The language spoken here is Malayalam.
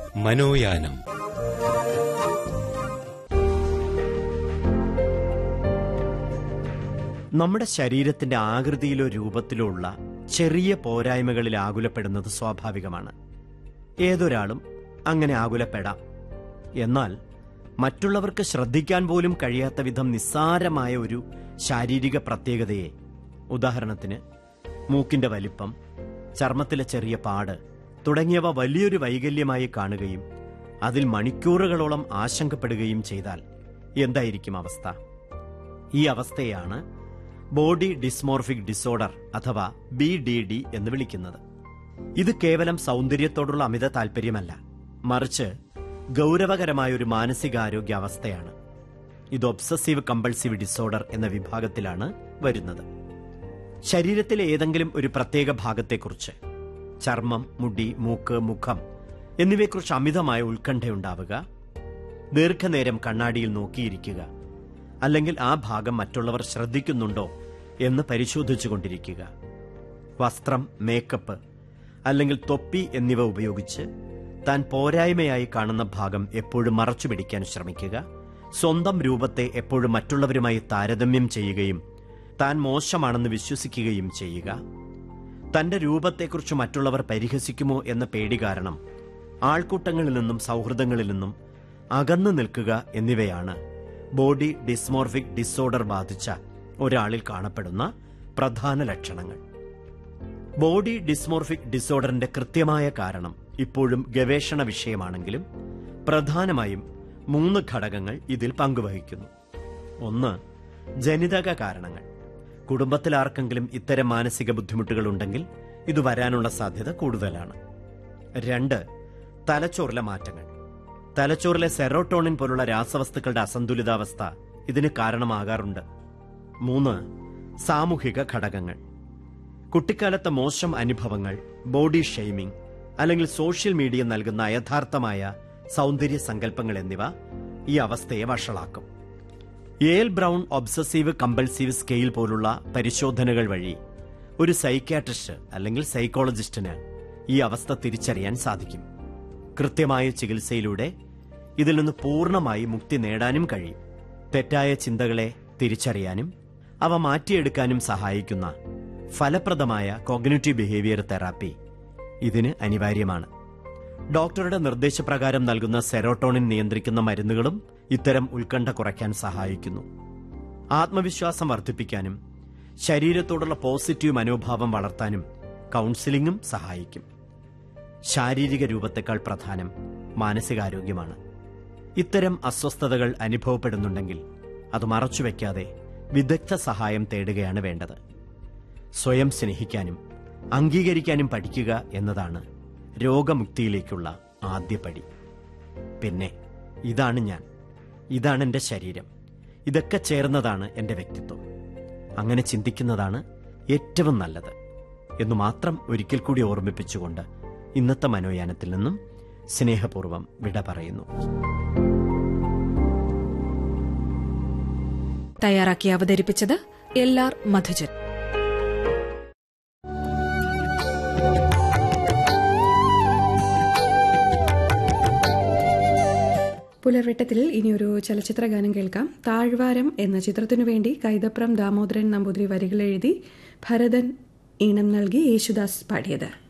മനോയാനം നമ്മുടെ ശരീരത്തിന്റെ ആകൃതിയിലോ രൂപത്തിലോ ഉള്ള ചെറിയ പോരായ്മകളിൽ ആകുലപ്പെടുന്നത് സ്വാഭാവികമാണ് ഏതൊരാളും അങ്ങനെ ആകുലപ്പെടാം എന്നാൽ മറ്റുള്ളവർക്ക് ശ്രദ്ധിക്കാൻ പോലും കഴിയാത്ത വിധം നിസ്സാരമായ ഒരു ശാരീരിക പ്രത്യേകതയെ ഉദാഹരണത്തിന് മൂക്കിന്റെ വലിപ്പം ചർമ്മത്തിലെ ചെറിയ പാട് തുടങ്ങിയവ വലിയൊരു വൈകല്യമായി കാണുകയും അതിൽ മണിക്കൂറുകളോളം ആശങ്കപ്പെടുകയും ചെയ്താൽ എന്തായിരിക്കും അവസ്ഥ ഈ അവസ്ഥയാണ് ബോഡി ഡിസ്മോർഫിക് ഡിസോർഡർ അഥവാ ബി ഡി ഡി എന്ന് വിളിക്കുന്നത് ഇത് കേവലം സൗന്ദര്യത്തോടുള്ള അമിത താൽപ്പര്യമല്ല മറിച്ച് ഗൗരവകരമായ ഒരു മാനസികാരോഗ്യ അവസ്ഥയാണ് ഇത് ഒബ്സസീവ് കമ്പൾസീവ് ഡിസോർഡർ എന്ന വിഭാഗത്തിലാണ് വരുന്നത് ശരീരത്തിലെ ഏതെങ്കിലും ഒരു പ്രത്യേക ഭാഗത്തെക്കുറിച്ച് ചർമ്മം മുടി മൂക്ക് മുഖം എന്നിവയെക്കുറിച്ച് അമിതമായ ഉത്കണ്ഠയുണ്ടാവുക ദീർഘനേരം കണ്ണാടിയിൽ നോക്കിയിരിക്കുക അല്ലെങ്കിൽ ആ ഭാഗം മറ്റുള്ളവർ ശ്രദ്ധിക്കുന്നുണ്ടോ എന്ന് പരിശോധിച്ചുകൊണ്ടിരിക്കുക വസ്ത്രം മേക്കപ്പ് അല്ലെങ്കിൽ തൊപ്പി എന്നിവ ഉപയോഗിച്ച് താൻ പോരായ്മയായി കാണുന്ന ഭാഗം എപ്പോഴും മറച്ചു പിടിക്കാൻ ശ്രമിക്കുക സ്വന്തം രൂപത്തെ എപ്പോഴും മറ്റുള്ളവരുമായി താരതമ്യം ചെയ്യുകയും താൻ മോശമാണെന്ന് വിശ്വസിക്കുകയും ചെയ്യുക തന്റെ രൂപത്തെക്കുറിച്ച് മറ്റുള്ളവർ പരിഹസിക്കുമോ എന്ന പേടി കാരണം ആൾക്കൂട്ടങ്ങളിൽ നിന്നും സൗഹൃദങ്ങളിൽ നിന്നും അകന്നു നിൽക്കുക എന്നിവയാണ് ബോഡി ഡിസ്മോർഫിക് ഡിസോർഡർ ബാധിച്ച ഒരാളിൽ കാണപ്പെടുന്ന പ്രധാന ലക്ഷണങ്ങൾ ബോഡി ഡിസ്മോർഫിക് ഡിസോർഡറിന്റെ കൃത്യമായ കാരണം ഇപ്പോഴും ഗവേഷണ വിഷയമാണെങ്കിലും പ്രധാനമായും മൂന്ന് ഘടകങ്ങൾ ഇതിൽ പങ്കുവഹിക്കുന്നു ഒന്ന് ജനിതക കാരണങ്ങൾ കുടുംബത്തിൽ ആർക്കെങ്കിലും ഇത്തരം മാനസിക ബുദ്ധിമുട്ടുകൾ ഉണ്ടെങ്കിൽ ഇത് വരാനുള്ള സാധ്യത കൂടുതലാണ് രണ്ട് തലച്ചോറിലെ മാറ്റങ്ങൾ തലച്ചോറിലെ സെറോട്ടോണിൻ പോലുള്ള രാസവസ്തുക്കളുടെ അസന്തുലിതാവസ്ഥ ഇതിന് കാരണമാകാറുണ്ട് മൂന്ന് സാമൂഹിക ഘടകങ്ങൾ കുട്ടിക്കാലത്തെ മോശം അനുഭവങ്ങൾ ബോഡി ഷെയ്മിംഗ് അല്ലെങ്കിൽ സോഷ്യൽ മീഡിയ നൽകുന്ന യഥാർത്ഥമായ സൗന്ദര്യ സങ്കല്പങ്ങൾ എന്നിവ ഈ അവസ്ഥയെ വഷളാക്കും ഏൽ ബ്രൗൺ ഒബ്സസീവ് കമ്പൾസീവ് സ്കെയിൽ പോലുള്ള പരിശോധനകൾ വഴി ഒരു സൈക്യാട്രിസ്റ്റ് അല്ലെങ്കിൽ സൈക്കോളജിസ്റ്റിന് ഈ അവസ്ഥ തിരിച്ചറിയാൻ സാധിക്കും കൃത്യമായ ചികിത്സയിലൂടെ ഇതിൽ നിന്ന് പൂർണ്ണമായി മുക്തി നേടാനും കഴിയും തെറ്റായ ചിന്തകളെ തിരിച്ചറിയാനും അവ മാറ്റിയെടുക്കാനും സഹായിക്കുന്ന ഫലപ്രദമായ കോഗ്നറ്റീവ് ബിഹേവിയർ തെറാപ്പി ഇതിന് അനിവാര്യമാണ് ഡോക്ടറുടെ നിർദ്ദേശപ്രകാരം നൽകുന്ന സെറോട്ടോണിൻ നിയന്ത്രിക്കുന്ന മരുന്നുകളും ഇത്തരം ഉത്കണ്ഠ കുറയ്ക്കാൻ സഹായിക്കുന്നു ആത്മവിശ്വാസം വർദ്ധിപ്പിക്കാനും ശരീരത്തോടുള്ള പോസിറ്റീവ് മനോഭാവം വളർത്താനും കൗൺസിലിംഗും സഹായിക്കും ശാരീരിക രൂപത്തെക്കാൾ പ്രധാനം മാനസികാരോഗ്യമാണ് ഇത്തരം അസ്വസ്ഥതകൾ അനുഭവപ്പെടുന്നുണ്ടെങ്കിൽ അത് മറച്ചുവെക്കാതെ വിദഗ്ധ സഹായം തേടുകയാണ് വേണ്ടത് സ്വയം സ്നേഹിക്കാനും അംഗീകരിക്കാനും പഠിക്കുക എന്നതാണ് രോഗമുക്തിയിലേക്കുള്ള ആദ്യപടി പിന്നെ ഇതാണ് ഞാൻ ഇതാണ് എൻ്റെ ശരീരം ഇതൊക്കെ ചേർന്നതാണ് എൻ്റെ വ്യക്തിത്വം അങ്ങനെ ചിന്തിക്കുന്നതാണ് ഏറ്റവും നല്ലത് എന്നു മാത്രം ഒരിക്കൽ കൂടി ഓർമ്മിപ്പിച്ചുകൊണ്ട് ഇന്നത്തെ മനോയാനത്തിൽ നിന്നും സ്നേഹപൂർവ്വം വിട പറയുന്നു തയ്യാറാക്കി അവതരിപ്പിച്ചത് എൽ ആർ മധുജൻ പുലർവെട്ടത്തിൽ ഇനിയൊരു ചലച്ചിത്ര ഗാനം കേൾക്കാം താഴ്വാരം എന്ന ചിത്രത്തിനു വേണ്ടി കൈതപ്രം ദാമോദരൻ നമ്പൂതിരി വരികൾ എഴുതി ഭരതൻ ഈണം നൽകി യേശുദാസ് പാടിയത്